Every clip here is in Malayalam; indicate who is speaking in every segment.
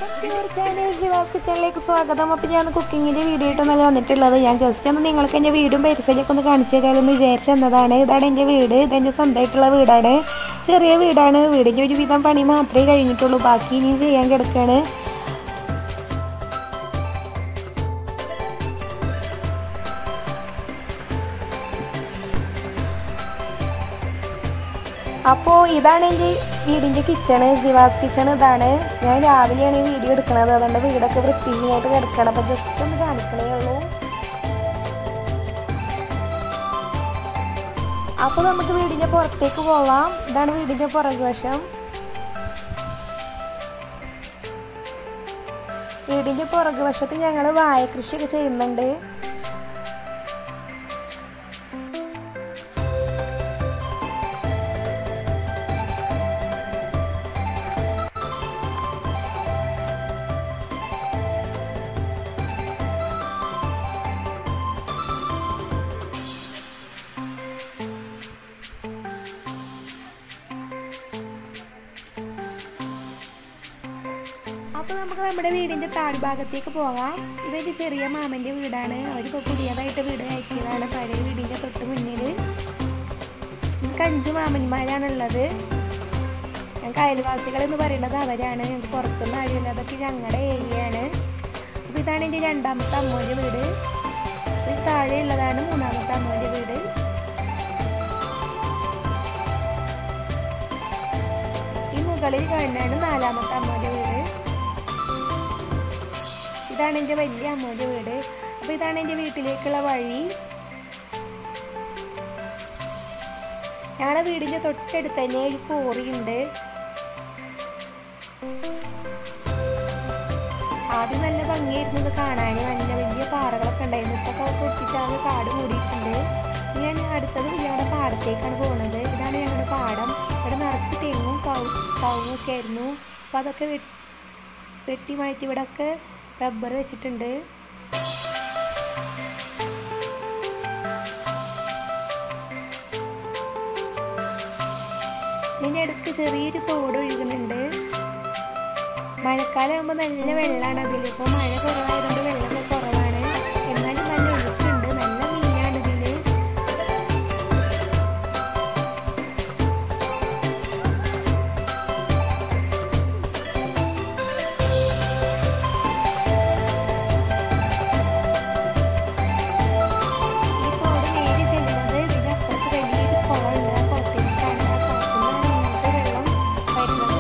Speaker 1: ചാനൽ സിവാസ് കിച്ചണിലേക്ക് സ്വാഗതം അപ്പോൾ ഞാൻ കുക്കിങ്ങിൻ്റെ വീഡിയോ ആയിട്ടൊന്നല്ല വന്നിട്ടുള്ളത് ഞാൻ ജസ്റ്റ് ഒന്ന് നിങ്ങൾക്ക് എൻ്റെ വീടും പരിസരമൊക്കെ ഒന്ന് കാണിച്ചു തരാമെന്ന് വിചാരിച്ചു തന്നതാണ് ഇതാണ് എൻ്റെ വീട് ഇതെൻ്റെ സ്വന്തമായിട്ടുള്ള വീടാണ് ചെറിയ വീടാണ് വീടിൻ്റെ ഒരുവിധം പണി മാത്രമേ കഴിഞ്ഞിട്ടുള്ളൂ ബാക്കി ഇനിയും ചെയ്യാൻ കിടക്കുകയാണ് അപ്പോൾ ഇതാണ് എൻ്റെ വീടിൻ്റെ കിച്ചണ് സിവാസ് കിച്ചൺ ഇതാണ് ഞാൻ രാവിലെയാണ് ഈ വീഡിയോ എടുക്കുന്നത് അതുകൊണ്ട് വീടൊക്കെ വൃത്തിയായിട്ട് കിടക്കണം അപ്പോൾ ജസ്റ്റ് ഒന്ന് കാണിക്കണേ ഉള്ളൂ അപ്പോൾ നമുക്ക് വീടിൻ്റെ പുറത്തേക്ക് പോവാം ഇതാണ് വീടിൻ്റെ പുറകുവശം വീടിൻ്റെ പുറകുവശത്ത് ഞങ്ങൾ വാഴ കൃഷിയൊക്കെ ചെയ്യുന്നുണ്ട് അപ്പോൾ നമുക്ക് നമ്മുടെ വീടിൻ്റെ താഴ്ഭാഗത്തേക്ക് പോകാം ഇതൊരു ചെറിയ മാമൻ്റെ വീടാണ് അവരിപ്പോൾ പുതിയതായിട്ട് വീട് കയറ്റിയതാണ് പഴയ വീടിൻ്റെ തൊട്ട് മുന്നിൽ നമുക്ക് അഞ്ച് മാമന്മാരാണുള്ളത് ഞങ്ങൾക്ക് അയൽവാസികൾ എന്ന് പറയുന്നത് അവരാണ് ഞങ്ങൾക്ക് പുറത്തുനിന്ന് ആരുമില്ല അതൊക്കെ ഞങ്ങളുടെ ഏരിയയാണ് അപ്പോൾ ഇതാണ് എൻ്റെ രണ്ടാമത്തെ അമ്മോൻ്റെ വീട് ഇത് താഴെ ഉള്ളതാണ് മൂന്നാമത്തെ അമ്മോൻ്റെ വീട് ഈ മുകളിൽ കാണുന്നതാണ് നാലാമത്തെ അമ്മോൻ്റെ വീട് ഇതാണ് എൻ്റെ വലിയ അമ്മൂൻ്റെ വീട് അപ്പോൾ ഇതാണ് എൻ്റെ വീട്ടിലേക്കുള്ള വഴി ഞങ്ങളുടെ വീടിൻ്റെ തൊട്ടടുത്ത് തന്നെ ഒരു കോറിയുണ്ട് ആദ്യം നല്ല ഭംഗിയായിരുന്നു ഇത് കാണാൻ നല്ല വലിയ പാറകളൊക്കെ ഉണ്ടായിരുന്നു ഇപ്പോൾ പൊട്ടിച്ചാൽ കാട് മൂടിയിട്ടുണ്ട് ഇനി ഞാൻ അടുത്തത് ഞങ്ങളുടെ പാടത്തേക്കാണ് പോകുന്നത് ഇതാണ് ഞങ്ങളുടെ പാടം ഇവിടെ നിറച്ച് തെങ്ങും കൗ കവുങ്ങൊക്കെ ആയിരുന്നു അപ്പോൾ അതൊക്കെ വെട്ടി മാറ്റി ഇവിടെയൊക്കെ റബ്ബർ വെച്ചിട്ടുണ്ട് ഇതിൻ്റെ അടുത്ത് ചെറിയൊരു തോട് ഒഴുകുന്നുണ്ട് മഴക്കാലം ആകുമ്പോൾ നല്ല വെള്ളമാണ് അതിൽ ഇപ്പോൾ മഴ കുറവായതുകൊണ്ട് വെള്ളമൊക്കെ കുറവാണ് എന്നാലും നല്ല ഒഴുക്കുണ്ട് നല്ല മീനാണ് ഇതിൽ ഈ തോട് നേരെ ചെല്ലുന്നത് ഇതിൻ്റെ അപ്പുറത്ത് വലിയൊരു കുളമുണ്ട് ആ കുളത്തിലേക്കാണ് ആ കുളത്തിൽ നിന്നാണ് ഇങ്ങോട്ട് വെള്ളം വരുന്നത്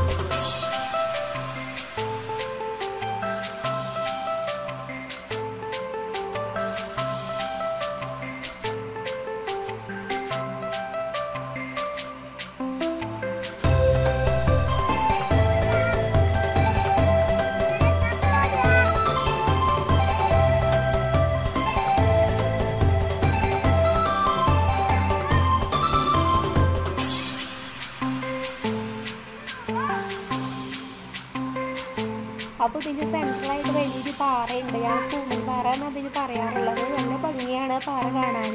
Speaker 1: അപ്പോൾ ഇതിൻ്റെ സെൻട്രലായിട്ട് വലിയൊരു പാറയുണ്ട് ഞാൻ കൂമൻ പാറ എന്നാണ് അതിന് പറയാറുള്ളത് നല്ല ഭംഗിയാണ് പാറ കാണാൻ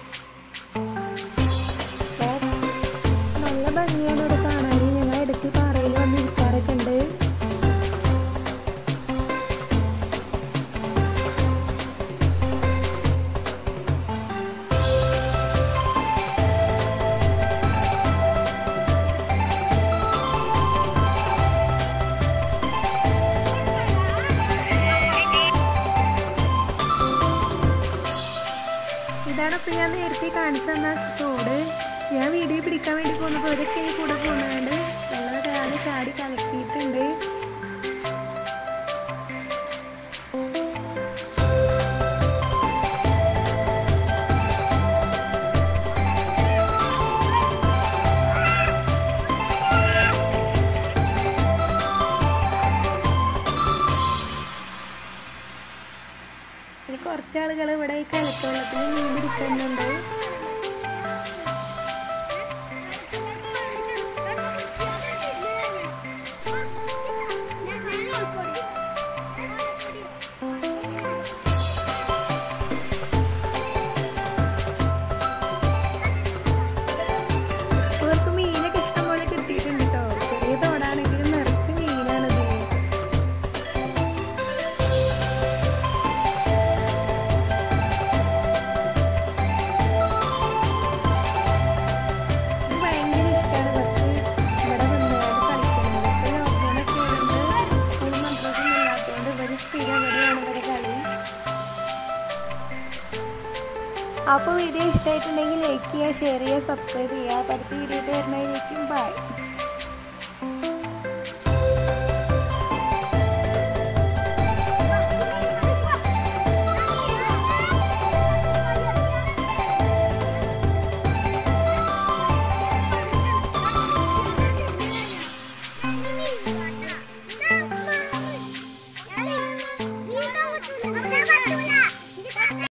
Speaker 1: നല്ല ഭംഗിയാണ് ഇവിടെ കാണാൻ ഞങ്ങൾ ഇടയ്ക്ക് പാറയിൽ വന്ന് ഇരിക്കാറൊക്കെ ഉണ്ട് ഇതാണ് അപ്പോൾ ഞാൻ നേരത്തെ കാണിച്ചു തന്ന തോട് ഞാൻ വീഡിയോ പിടിക്കാൻ വേണ്ടി പോകുന്നപ്പോൾ അവരൊക്കെ ഈ കൂടെ പോകുന്നുണ്ട് വെള്ളം രാവിലെ ചാടി കലക്കിയിട്ടുണ്ട് ഇനി കുറച്ച് ആളുകൾ ഇവിടെ ഈ കലക്കവെള്ളത്തിൽ മീൻ പിടിക്കുന്നുണ്ട് ഇവർക്ക് മീനൊക്കെ ഇഷ്ടം പോലെ കിട്ടിയിട്ടുണ്ട് കേട്ടോ ചെറിയ തോടാണെങ്കിലും നിറച്ച് മീനാണ് ഇതിൽ അപ്പോൾ വീഡിയോ ഇഷ്ടമായിട്ടുണ്ടെങ്കിൽ ലൈക്ക് ചെയ്യുക ഷെയർ ചെയ്യുക സബ്സ്ക്രൈബ് ചെയ്യുക അപ്പോൾ അടുത്ത വീഡിയോ വരുന്നതിലേക്കും ബൈ